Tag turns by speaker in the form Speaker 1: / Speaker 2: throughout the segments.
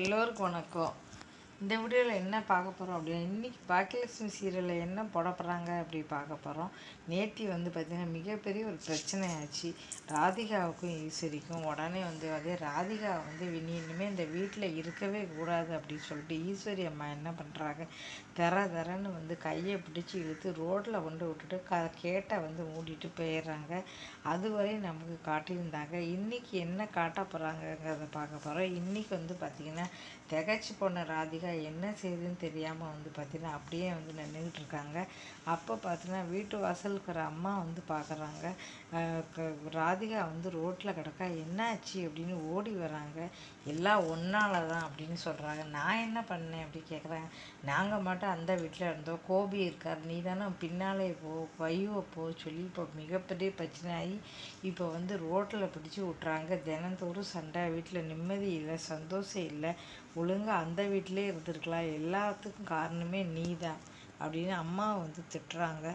Speaker 1: எல்லோருக்கும் வணக்கம் இந்த வீடியோவில் என்ன பார்க்க போகிறோம் அப்படின்னா இன்றைக்கி பாக்கியலட்சுமி சீரியலில் என்ன போட போகிறாங்க அப்படி பார்க்க போகிறோம் நேத்தி வந்து பார்த்திங்கன்னா மிகப்பெரிய ஒரு பிரச்சனை ஆச்சு ராதிகாவுக்கும் ஈஸ்வரிக்கும் உடனே வந்து அதே ராதிகா வந்து இனி இனிமேல் இந்த வீட்டில் இருக்கவே கூடாது அப்படின்னு சொல்லிட்டு ஈஸ்வரி அம்மா என்ன பண்ணுறாங்க தர தரன்னு வந்து கையை பிடிச்சி இழுத்து ரோட்டில் கொண்டு விட்டுட்டு க கேட்டை வந்து மூடிட்டு போயிடுறாங்க அதுவரை நமக்கு காட்டியிருந்தாங்க இன்றைக்கி என்ன காட்ட போகிறாங்கங்கிறத பார்க்க போகிறோம் இன்றைக்கி வந்து பார்த்திங்கன்னா திகச்சு போன ராதிகா என்ன செய்யுதுன்னு தெரியாமல் வந்து பார்த்திங்கன்னா அப்படியே வந்து நின்றுக்கிட்டு இருக்காங்க அப்போ பார்த்தீங்கன்னா வீட்டு வாசலுக்கு ஒரு அம்மா வந்து பார்க்குறாங்க ராதிகா வந்து ரோட்டில் கிடக்கா என்னாச்சு அப்படின்னு ஓடி வராங்க எல்லாம் ஒன்னால தான் அப்படின்னு சொல்கிறாங்க நான் என்ன பண்ணேன் அப்படி கேட்குறாங்க நாங்கள் மட்டும் அந்த வீட்டில் இருந்தோம் கோபி இருக்கார் நீ தானே பின்னாலே போ வைவ போ சொல்லி இப்போ மிகப்பெரிய பிரச்சனை ஆகி இப்போ வந்து ரோட்டில் பிடிச்சி விட்றாங்க தினந்தோறும் சண்டை வீட்டில் நிம்மதி இல்லை சந்தோஷம் இல்லை ஒழுங்காக அந்த வீட்டிலே இருந்திருக்கலாம் எல்லாத்துக்கும் காரணமே நீ தான் அப்படின்னு அம்மா வந்து திட்டுறாங்க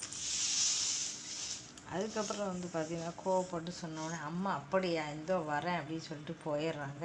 Speaker 1: அதுக்கப்புறம் வந்து பார்த்திங்கன்னா கோவப்பட்டு சொன்னோடனே அம்மா அப்படியா இந்தோ வரேன் அப்படின்னு சொல்லிட்டு போயிடுறாங்க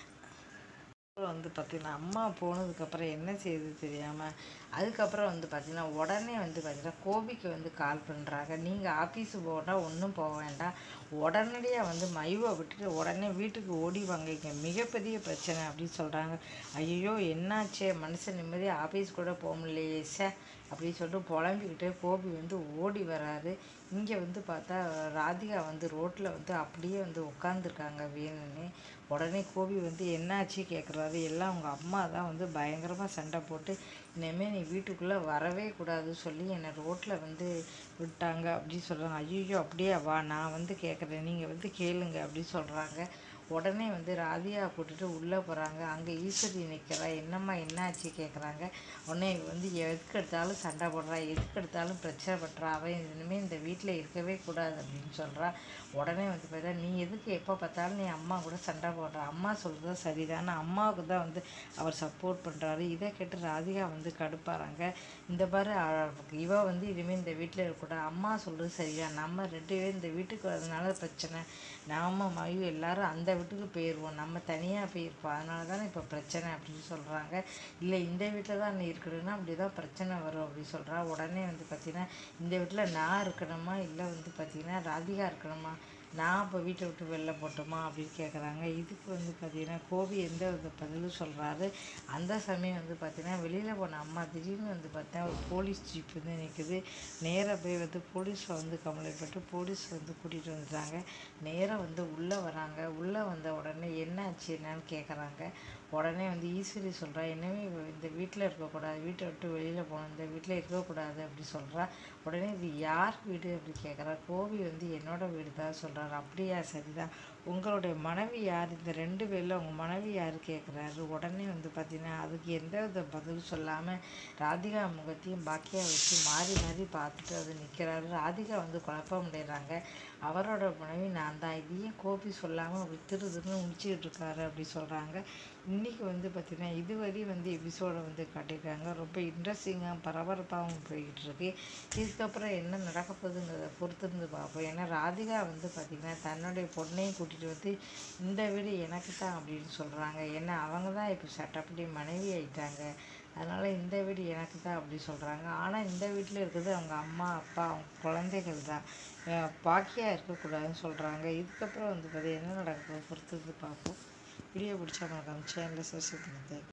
Speaker 1: அப்புறம் வந்து பார்த்திங்கன்னா அம்மா போனதுக்கப்புறம் என்ன செய்யுது தெரியாமல் அதுக்கப்புறம் வந்து பார்த்திங்கன்னா உடனே வந்து பார்த்திங்கன்னா கோபிக்கு வந்து கால் பண்ணுறாங்க நீங்கள் ஆஃபீஸு போனால் ஒன்றும் போக வேண்டாம் உடனடியாக வந்து மைவை விட்டுட்டு உடனே வீட்டுக்கு ஓடி வாங்க இங்கே மிகப்பெரிய பிரச்சனை அப்படின்னு சொல்கிறாங்க ஐயோ என்னாச்சே மனுஷன் நிம்மதியாக ஆஃபீஸ் கூட போக முடியலையே சே அப்படின்னு சொல்லிட்டு புலம்பிக்கிட்டே கோபி வந்து ஓடி வராரு இங்கே வந்து பார்த்தா ராதிகா வந்து ரோட்டில் வந்து அப்படியே வந்து உட்காந்துருக்காங்க வேணும்னு உடனே கோபி வந்து என்னாச்சு கேட்குறாரு எல்லாம் அவங்க அம்மா தான் வந்து பயங்கரமாக சண்டை போட்டு இனிமேல் நீ வீட்டுக்குள்ளே வரவே கூடாது சொல்லி என்னை ரோட்டில் வந்து விட்டாங்க அப்படின்னு சொல்கிறாங்க ஐயோ அப்படியே வா நான் வந்து கேட்குறேன் நீங்கள் வந்து கேளுங்க அப்படின்னு சொல்கிறாங்க உடனே வந்து ராதியா கூட்டிட்டு உள்ளே போகிறாங்க அங்கே ஈஸ்வரி நிற்கிறா என்னம்மா என்னாச்சு கேட்குறாங்க உடனே வந்து எதுக்கு எடுத்தாலும் சண்டை போடுறா எதுக்கு எடுத்தாலும் பிரச்சனை பண்ணுறா அவன் இனிமேல் இந்த வீட்டில் இருக்கவே கூடாது அப்படின்னு சொல்கிறா உடனே வந்து பார்த்தா நீ எதுக்கு எப்போ பார்த்தாலும் நீ அம்மா கூட சண்டை போடுற அம்மா சொல்கிறது சரிதானே அம்மாவுக்கு தான் வந்து அவர் சப்போர்ட் பண்ணுறாரு இதை கேட்டு ராதிகா வந்து கடுப்பாறாங்க இந்த பாரு இவ வந்து இனிமேல் இந்த வீட்டில் இருக்கக்கூடாது அம்மா சொல்கிறது சரியா நம்ம ரெண்டு பேரும் இந்த வீட்டுக்கு வரதுனால பிரச்சனை நாம மயு எல்லாரும் அந்த வீட்டுக்கு போயிடுவோம் நம்ம தனியாக போயிருப்போம் அதனால தானே இப்போ பிரச்சனை அப்படின்னு சொல்கிறாங்க இல்லை இந்த வீட்டில் தான் நீ இருக்கணும்னா அப்படி தான் பிரச்சனை வரும் அப்படின்னு சொல்கிறா உடனே வந்து பார்த்திங்கன்னா இந்த வீட்டில் நான் இருக்கணுமா இல்லை வந்து பார்த்திங்கன்னா ராதிகா இருக்கணுமா நான் இப்போ வீட்டை விட்டு வெளில போட்டோமா அப்படின்னு கேட்குறாங்க இதுக்கு வந்து பார்த்திங்கன்னா கோபி எந்த வித பதிலும் சொல்கிறாரு அந்த சமயம் வந்து பார்த்திங்கன்னா வெளியில் போன அம்மா திடீர்னு வந்து பார்த்தா ஒரு போலீஸ் ஜீப் வந்து நிற்குது நேராக போய் வந்து போலீஸை வந்து கம்ப்ளைண்ட் பண்ணிட்டு போலீஸ் வந்து கூட்டிகிட்டு வந்துட்டாங்க நேராக வந்து உள்ளே வராங்க உள்ளே வந்த உடனே என்ன ஆச்சு என்னன்னு கேட்குறாங்க உடனே வந்து ஈஸ்வரி சொல்கிறா என்னவே இந்த வீட்டில் இருக்கக்கூடாது வீட்டை விட்டு வெளியில் போகணும் இந்த வீட்டில் இருக்கக்கூடாது அப்படி சொல்கிறா உடனே இது யார் வீடு அப்படி கேட்குறா கோவி வந்து என்னோட வீடு தான் சொல்கிறாரு அப்படியா சரிதான் உங்களுடைய மனைவி யார் இந்த ரெண்டு பேரில் உங்கள் மனைவி யார் கேட்குறாரு உடனே வந்து பார்த்தீங்கன்னா அதுக்கு எந்த வித பதில் சொல்லாமல் ராதிகா முகத்தையும் பாக்கியா வச்சு மாறி மாறி பார்த்துட்டு அது நிற்கிறாரு ராதிகா வந்து குழப்பம் அடைகிறாங்க அவரோட மனைவி நான் தான் இதையும் கோபி சொல்லாமல் அப்படி திரு திருன்னு முடிச்சுக்கிட்டு இருக்காரு அப்படி சொல்கிறாங்க இன்றைக்கி வந்து பார்த்திங்கன்னா இதுவரை வந்து எபிசோடை வந்து காட்டியிருக்காங்க ரொம்ப இன்ட்ரெஸ்டிங்காக பரபரப்பாகவும் போய்கிட்டு இருக்கு இதுக்கப்புறம் என்ன நடக்க போகுதுங்கிறத பொறுத்திருந்து பார்ப்போம் ஏன்னா ராதிகா வந்து பார்த்திங்கன்னா தன்னுடைய பொண்ணையும் கூட்டிகிட்டு வந்து இந்த வீடு எனக்கு தான் அப்படின்னு சொல்கிறாங்க ஏன்னா அவங்க தான் இப்போ சட்டப்படி மனைவி ஆயிட்டாங்க அதனால் இந்த வீடு எனக்கு தான் அப்படி சொல்கிறாங்க ஆனால் இந்த வீட்டில் இருக்கிறது அவங்க அம்மா அப்பா அவங்க குழந்தைகள் தான் பாக்கியாக இருக்கக்கூடாதுன்னு சொல்கிறாங்க இதுக்கப்புறம் வந்து பார்த்திங்கன்னா என்ன நடக்குது பொறுத்து பார்ப்போம் வீடியோ பிடிச்சா மறக்காம சேனலை சப்ஸ்கிரைப் பண்ணுங்க